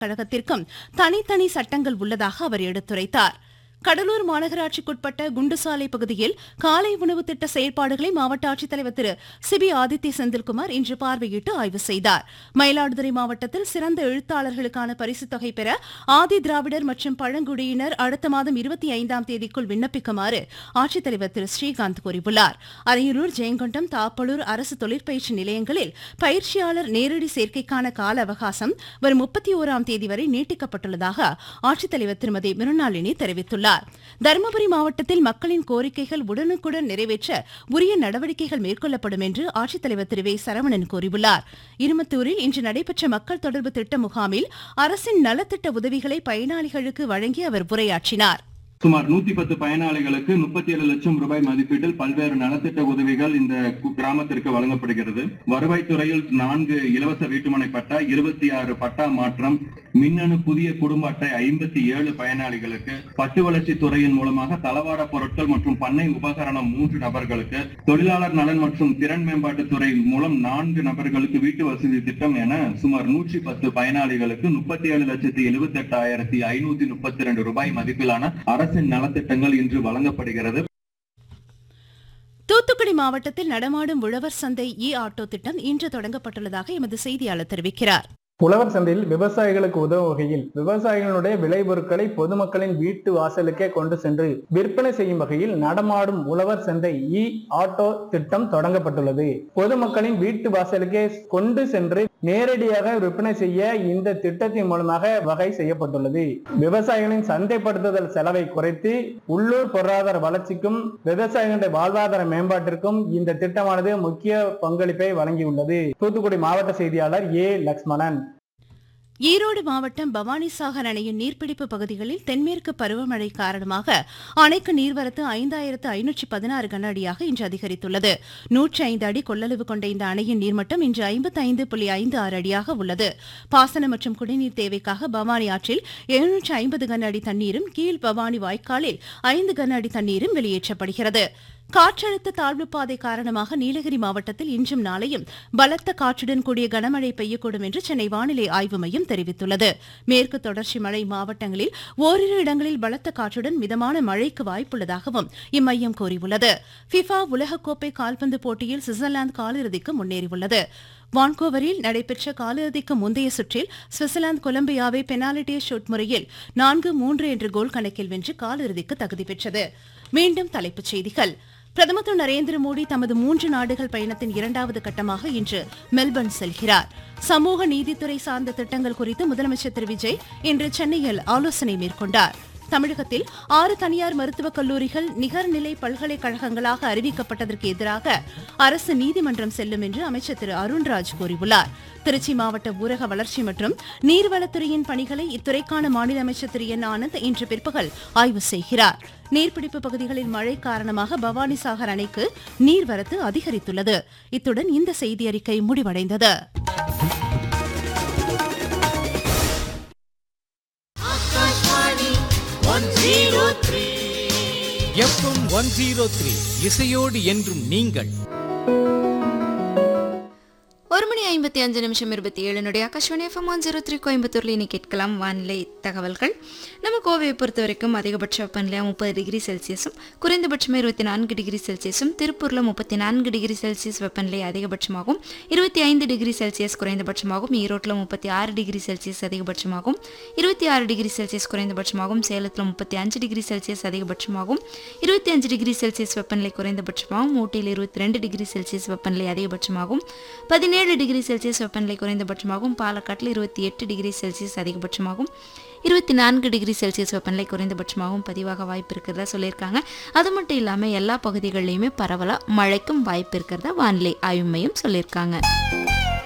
கழகத்திற்கும் தனித்தனி சட்டங்கள் உள்ளதாக அவர் எடுத்துரைத்தார் கடலூர் மாநகராட்சிக்குட்பட்ட குண்டுசாலை பகுதியில் காலை உணவு திட்ட செயல்பாடுகளை மாவட்ட ஆட்சித்தலைவர் திரு சிபி ஆதித்ய செந்தில்குமார் இன்று பார்வையிட்டு ஆய்வு செய்தார் மயிலாடுதுறை மாவட்டத்தில் சிறந்த எழுத்தாளர்களுக்கான பரிசுத் தொகை பெற ஆதி திராவிடர் மற்றும் பழங்குடியினர் அடுத்த மாதம் இருபத்தி ஐந்தாம் தேதிக்குள் விண்ணப்பிக்குமாறு ஆட்சித்தலைவர் திரு ஸ்ரீகாந்த் கூறியுள்ளார் அரியலூர் ஜெயங்கொண்டம் தாப்பலூர் அரசு தொழிற்பயிற்சி நிலையங்களில் பயிற்சியாளர் நேரடி சேர்க்கைக்கான கால அவகாசம் வரும் முப்பத்தி ஓராம் தேதி வரை நீட்டிக்கப்பட்டுள்ளதாக ஆட்சித்தலைவர் திருமதி மிருணாளினி தெரிவித்துள்ளார் தருமபுரி மாவட்டத்தில் மக்களின் கோரிக்கைகள் உடனுக்குடன் நிறைவேற்ற உரிய நடவடிக்கைகள் மேற்கொள்ளப்படும் என்று ஆட்சித்தலைவர் திரு வே சரவணன் கூறியுள்ளார் இருமத்தூரில் இன்று நடைபெற்ற மக்கள் தொடர்பு திட்ட முகாமில் அரசின் நலத்திட்ட உதவிகளை பயனாளிகளுக்கு வழங்கி அவர் உரையாற்றினார் சுமார் நூத்தி பத்து பயனாளிகளுக்கு முப்பத்தி ஏழு லட்சம் ரூபாய் மதிப்பீட்டில் பல்வேறு நலத்திட்ட உதவிகள் இந்த கு- கிராமத்திற்கு வழங்கப்படுகிறது வருவாய்த்துறையில் நான்கு இலவச வீட்டுமனை பட்டா இருபத்தி ஆறு பட்டா மாற்றம் மின்னணு புதிய குடும்ப அட்டை ஐம்பத்தி ஏழு பயனாளிகளுக்கு பட்டு வளர்ச்சி துறையின் மூலமாக தளவாட பொருட்கள் மற்றும் பண்ணை உபகரணம் மூன்று நபர்களுக்கு தொழிலாளர் நலன் மற்றும் திறன் மேம்பாட்டுத் துறை மூலம் நான்கு நபர்களுக்கு வீட்டு வசதி திட்டம் என சுமார் நூற்றி பத்து பயனாளிகளுக்கு முப்பத்தி ஏழு லட்சத்தி எழுபத்தி எட்டாயிரத்தி ஐநூத்தி முப்பத்தி ரெண்டு ரூபாய் மதிப்பிலான அரசின் நலத்திட்டங்கள் இன்று வழங்கப்படுகிறது தூத்துக்குடி மாவட்டத்தில் நடமாடும் உழவர் சந்தை இ ஆட்டோ திட்டம் இன்று தொடங்கப்பட்டுள்ளதாக எமது செய்தியாளர் தெரிவிக்கிறார் உழவர் சந்தையில் விவசாயிகளுக்கு உதவும் வகையில் விவசாயிகளுடைய விளைபொருட்களை பொதுமக்களின் வீட்டு வாசலுக்கே கொண்டு சென்று விற்பனை செய்யும் வகையில் நடமாடும் உழவர் சந்தை இ ஆட்டோ திட்டம் தொடங்கப்பட்டுள்ளது பொதுமக்களின் வீட்டு வாசலுக்கே கொண்டு சென்று நேரடியாக விற்பனை செய்ய இந்த திட்டத்தின் மூலமாக வகை செய்யப்பட்டுள்ளது விவசாயிகளின் சந்தைப்படுத்துதல் செலவை குறைத்து உள்ளூர் பொருளாதார வளர்ச்சிக்கும் விவசாயிகளுடைய வாழ்வாதார மேம்பாட்டிற்கும் இந்த திட்டமானது முக்கிய பங்களிப்பை வழங்கியுள்ளது தூத்துக்குடி மாவட்ட செய்தியாளர் ஏ லக்ஷ்மணன் ஈரோடு மாவட்டம் பவானிசாகர் அணையின் நீர்பிடிப்பு பகுதிகளில் தென்மேற்கு பருவமழை காரணமாக அணைக்கு நீர்வரத்து ஐந்தாயிரத்து ஐநூற்றி பதினாறு கன அடியாக இன்று அதிகரித்துள்ளது நூற்றி ஐந்து அடி கொள்ளளவு கொண்ட இந்த அணையின் நீர்மட்டம் இன்று ஐம்பத்தி ஐந்து புள்ளி ஐந்து ஆறு அடியாக உள்ளது பாசனம் மற்றும் குடிநீர் தேவைக்காக பவானி ஆற்றில் எழுநூற்று ஐம்பது கன அடி தண்ணீரும் கீழ் பவானி வாய்க்காலில் ஐந்து கன அடி தண்ணீரும் வெளியேற்றப்படுகிறது காற்றழுத்த தாழ்வு பாதை காரணமாக நீலகிரி மாவட்டத்தில் இன்றும் நாளையும் பலத்த காற்றுடன் கூடிய கனமழை பெய்யக்கூடும் என்று சென்னை வானிலை ஆய்வு மையம் தெரிவித்துள்ளது மேற்கு தொடர்ச்சி மழை மாவட்டங்களில் ஓரிரு இடங்களில் பலத்த காற்றுடன் மிதமான மழைக்கு வாய்ப்புள்ளதாகவும் இம்மையம் கூறியுள்ளது ஃபிஃபா உலகக்கோப்பை கால்பந்து போட்டியில் சுவிட்சர்லாந்து காலிறுதிக்கு முன்னேறியுள்ளது வான்கோவரில் நடைபெற்ற காலிறுதிக்கு முந்தைய சுற்றில் சுவிட்சர்லாந்து கொலம்பியாவை பெனால்டி ஷூட் முறையில் நான்கு மூன்று என்ற கோல் கணக்கில் வென்று காலிறுதிக்கு தகுதி பெற்றது மீண்டும் தலைப்புச் செய்திகள் பிரதமர் திரு நரேந்திர மோடி தமது மூன்று நாடுகள் பயணத்தின் இரண்டாவது கட்டமாக இன்று மெல்பர்ன் செல்கிறார் சமூக நீதித்துறை சார்ந்த திட்டங்கள் குறித்து முதலமைச்சர் திரு விஜய் இன்று சென்னையில் ஆலோசனை மேற்கொண்டார் தமிழகத்தில் ஆறு தனியார் மருத்துவக் கல்லூரிகள் நிகர்நிலை பல்கலைக்கழகங்களாக அறிவிக்கப்பட்டதற்கு எதிராக அரசு நீதிமன்றம் செல்லும் என்று அமைச்சர் திரு அருண்ராஜ் கூறியுள்ளார் திருச்சி மாவட்ட ஊரக வளர்ச்சி மற்றும் நீர்வளத்துறையின் பணிகளை இத்துறைக்கான மாநில அமைச்சர் திரு என் ஆனந்த் இன்று பிற்பகல் ஆய்வு செய்கிறார் நீர்பிடிப்பு பகுதிகளில் மழை காரணமாக பவானிசாகர் அணைக்கு நீர்வரத்து அதிகரித்துள்ளது இத்துடன் இந்த செய்தி அறிக்கை முடிவடைந்தது எஃப்எம் ஒன் ஜீரோ த்ரீ இசையோடு என்றும் நீங்கள் ஒரு மணி ஐம்பத்தி அஞ்சு நிமிஷம் இருபத்தி ஏழுனுடைய Akashvani FM one zero three கோயம்புத்தூர்ல இன்னைக்கு கேட்கலாம் வானிலை தகவல்கள் நம்ம கோவையை பொறுத்த வரைக்கும் அதிகபட்ச வெப்பநிலை முப்பது டிகிரி செல்சியஸும் குறைந்தபட்சம் இருபத்தி நான்கு டிகிரி செல்சியஸும் திருப்பூரில் முப்பத்தி நான்கு டிகிரி செல்சியஸ் வெப்பநிலை அதிகபட்சமாகும் இருபத்தி ஐந்து டிகிரி செல்சியஸ் குறைந்தபட்சமாகும் ஈரோட்டில் முப்பத்தி ஆறு டிகிரி செல்சியஸ் அதிகபட்சமாகும் இருபத்தி ஆறு டிகிரி செல்சியஸ் குறைந்தபட்சமாகும் சேலத்தில் முப்பத்தி அஞ்சு டிகிரி செல்சியஸ் அதிகபட்சமாகும் இருபத்தி அஞ்சு டிகிரி செல்சியஸ் வெப்பநிலை குறைந்தபட்சமாகும் ஊட்டியில் இருபத்தி ரெண்டு டிகிரி செல்சியஸ் வெப்பநிலை அதிகபட்சமாகும் பதினேழு டிகிரி செல்சியஸ் வெப்பநிலை குறைந்தபட்சமாகும் பாலக்காட்டில் இருபத்தி எட்டு டிகிரி செல்சியஸ் அதிகபட்சமாகும் இருபத்தி நான்கு டிகிரி செல்சியஸ் வெப்பநிலை குறைந்தபட்சமாகவும் பதிவாக வாய்ப்பு இருக்கிறதா சொல்லியிருக்காங்க அது மட்டும் இல்லாமல் எல்லா பகுதிகளிலையுமே பரவலாக மழைக்கும் வாய்ப்பு இருக்கிறதா வானிலை ஆய்வு மையம் சொல்லியிருக்காங்க